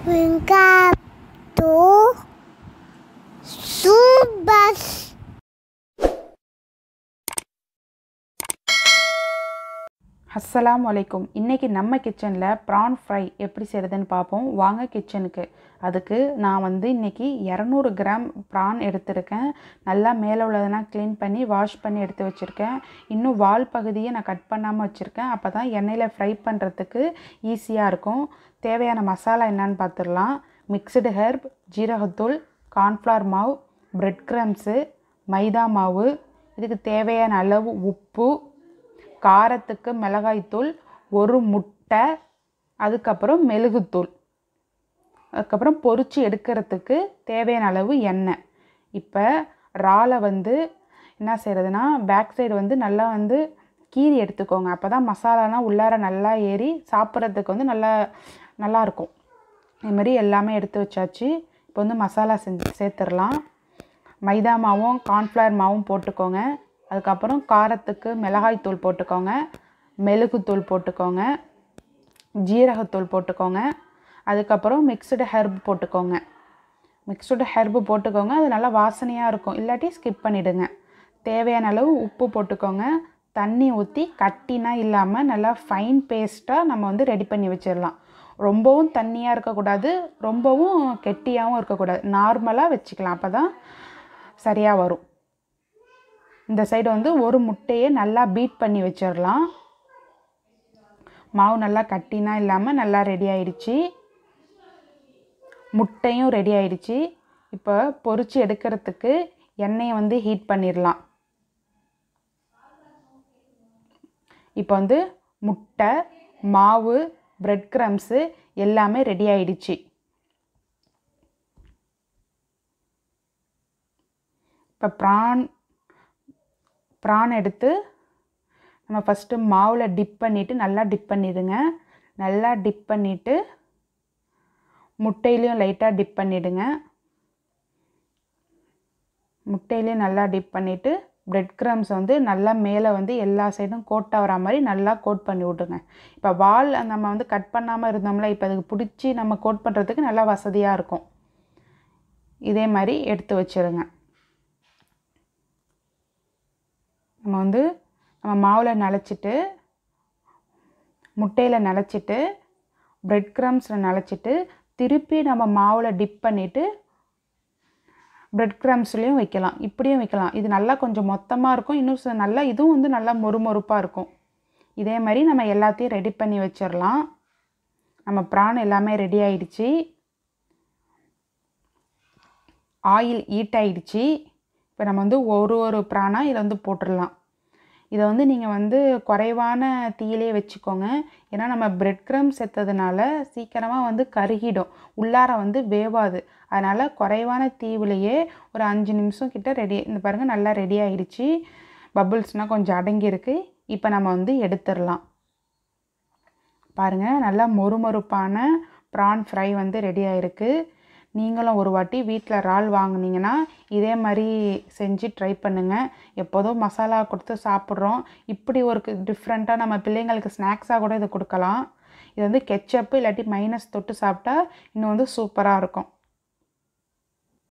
Venga to Subas. அஸ்ஸலாமு அலைக்கும் இன்றைக்கி நம்ம கிச்சனில் ப்ரான் ஃப்ரை எப்படி செய்கிறதுன்னு பார்ப்போம் வாங்க கிச்சனுக்கு அதுக்கு நான் வந்து இன்றைக்கி இரநூறு கிராம் ப்ரான் எடுத்திருக்கேன் நல்லா மேலே உள்ளதெல்லாம் க்ளீன் பண்ணி வாஷ் பண்ணி எடுத்து வச்சுருக்கேன் இன்னும் வால் பகுதியை நான் கட் பண்ணாமல் வச்சுருக்கேன் அப்போ தான் எண்ணெயில் ஃப்ரை பண்ணுறதுக்கு ஈஸியாக இருக்கும் தேவையான மசாலா என்னன்னு பார்த்துடலாம் மிக்சடு ஹெர்ப் ஜீரகத்தூள் கார்ன்ஃப்ளவர் மாவு பிரெட் க்ரம்ஸு மைதா மாவு இதுக்கு தேவையான அளவு உப்பு காரத்துக்கு மிளகாய்த்தூள் ஒரு முட்டை அதுக்கப்புறம் மெழுகுத்தூள் அதுக்கப்புறம் பொரிச்சு எடுக்கிறதுக்கு தேவையான அளவு எண்ணெய் இப்போ இறாலை வந்து என்ன செய்கிறதுனா பேக் சைடு வந்து நல்லா வந்து கீறி எடுத்துக்கோங்க அப்போ தான் மசாலாலாம் உள்ளார நல்லா ஏறி சாப்பிட்றதுக்கு வந்து நல்லா நல்லாயிருக்கும் இதுமாரி எல்லாமே எடுத்து வச்சாச்சு இப்போ வந்து மசாலா செஞ்சு சேர்த்துடலாம் மைதா மாவும் கார்ன்ஃப்ளவர் மாவும் போட்டுக்கோங்க அதுக்கப்புறம் காரத்துக்கு மிளகாய்த்தூள் போட்டுக்கோங்க மெழுகுத்தூள் போட்டுக்கோங்க ஜீரகத்தூள் போட்டுக்கோங்க அதுக்கப்புறம் மிக்சடு ஹெர்ப் போட்டுக்கோங்க மிக்சடு ஹெர்பு போட்டுக்கோங்க அது நல்லா வாசனையாக இருக்கும் இல்லாட்டி ஸ்கிப் பண்ணிவிடுங்க தேவையான அளவு உப்பு போட்டுக்கோங்க தண்ணி ஊற்றி கட்டினா இல்லாமல் நல்லா ஃபைன் பேஸ்ட்டாக நம்ம வந்து ரெடி பண்ணி வச்சிடலாம் ரொம்பவும் தண்ணியாக இருக்கக்கூடாது ரொம்பவும் கெட்டியாகவும் இருக்கக்கூடாது நார்மலாக வச்சுக்கலாம் அப்போ தான் சரியாக வரும் இந்த சைடு வந்து ஒரு முட்டையை நல்லா பீட் பண்ணி வச்சிடலாம் மாவு நல்லா கட்டினா இல்லாமல் நல்லா ரெடி ஆயிடுச்சு முட்டையும் ரெடி ஆயிடுச்சு இப்போ பொரிச்சு எடுக்கிறதுக்கு எண்ணெயை வந்து ஹீட் பண்ணிடலாம் இப்போ வந்து முட்டை மாவு பிரெட் க்ரம்ஸு எல்லாமே ரெடி ஆயிடுச்சு இப்போ ப்ரான் ப்ரான் எடுத்து நம்ம ஃபஸ்ட்டு மாவில் டிப் பண்ணிவிட்டு நல்லா டிப் பண்ணிடுங்க நல்லா டிப் பண்ணிவிட்டு முட்டையிலையும் லைட்டாக டிப் பண்ணிவிடுங்க முட்டையிலையும் நல்லா டிப் பண்ணிவிட்டு பிரெட் க்ரம்ஸ் வந்து நல்லா மேலே வந்து எல்லா சைடும் கோட் ஆகிற மாதிரி நல்லா கோட் பண்ணி விட்ருங்க இப்போ வால் நம்ம வந்து கட் பண்ணாமல் இருந்தோம்ல இப்போ அதுக்கு பிடிச்சி நம்ம கோட் பண்ணுறதுக்கு நல்லா வசதியாக இருக்கும் இதே மாதிரி எடுத்து வச்சுருங்க நம்ம வந்து நம்ம மாவில் நனைச்சிட்டு முட்டையில் நனைச்சிட்டு பிரெட் க்ரம்ஸில் நனைச்சிட்டு திருப்பி நம்ம மாவில் டிப் பண்ணிவிட்டு பிரெட் க்ரம்ஸ்லேயும் வைக்கலாம் இப்படியும் வைக்கலாம் இது நல்லா கொஞ்சம் மொத்தமாக இருக்கும் இன்னும் சில நல்லா இதுவும் வந்து நல்லா மொறுமொறுப்பாக இருக்கும் இதே மாதிரி நம்ம எல்லாத்தையும் ரெடி பண்ணி வச்சிடலாம் நம்ம ப்ரான் எல்லாமே ரெடி ஆயிடுச்சு ஆயில் ஹீட் ஆயிடுச்சு இப்போ நம்ம வந்து ஒரு ஒரு ப்ரானாக இதை வந்து போட்டுடலாம் இதை வந்து நீங்கள் வந்து குறைவான தீயிலே வச்சுக்கோங்க ஏன்னா நம்ம பிரெட் க்ரம் சேர்த்ததுனால சீக்கிரமாக வந்து கருகிடும் உள்ளார வந்து வேவாது அதனால் குறைவான தீவிலேயே ஒரு அஞ்சு நிமிஷம் கிட்ட ரெடி இந்த பாருங்கள் நல்லா ரெடி ஆகிடுச்சு பபுள்ஸ்னால் கொஞ்சம் அடங்கியிருக்கு இப்போ நம்ம வந்து எடுத்துடலாம் பாருங்கள் நல்லா மொறுமொறுப்பான ப்ரான் ஃப்ரை வந்து ரெடி ஆகிருக்கு நீங்களும் ஒரு வாட்டி வீட்டில் இறால் வாங்குனீங்கன்னா இதே மாதிரி செஞ்சு ட்ரை பண்ணுங்கள் எப்போதும் மசாலா கொடுத்து சாப்பிட்றோம் இப்படி ஒரு டிஃப்ரெண்ட்டாக நம்ம பிள்ளைங்களுக்கு ஸ்நாக்ஸாக கூட இது கொடுக்கலாம் இது வந்து கெச்சப்பு இல்லாட்டி மைனஸ் தொட்டு சாப்பிட்டா இன்னும் வந்து சூப்பராக இருக்கும்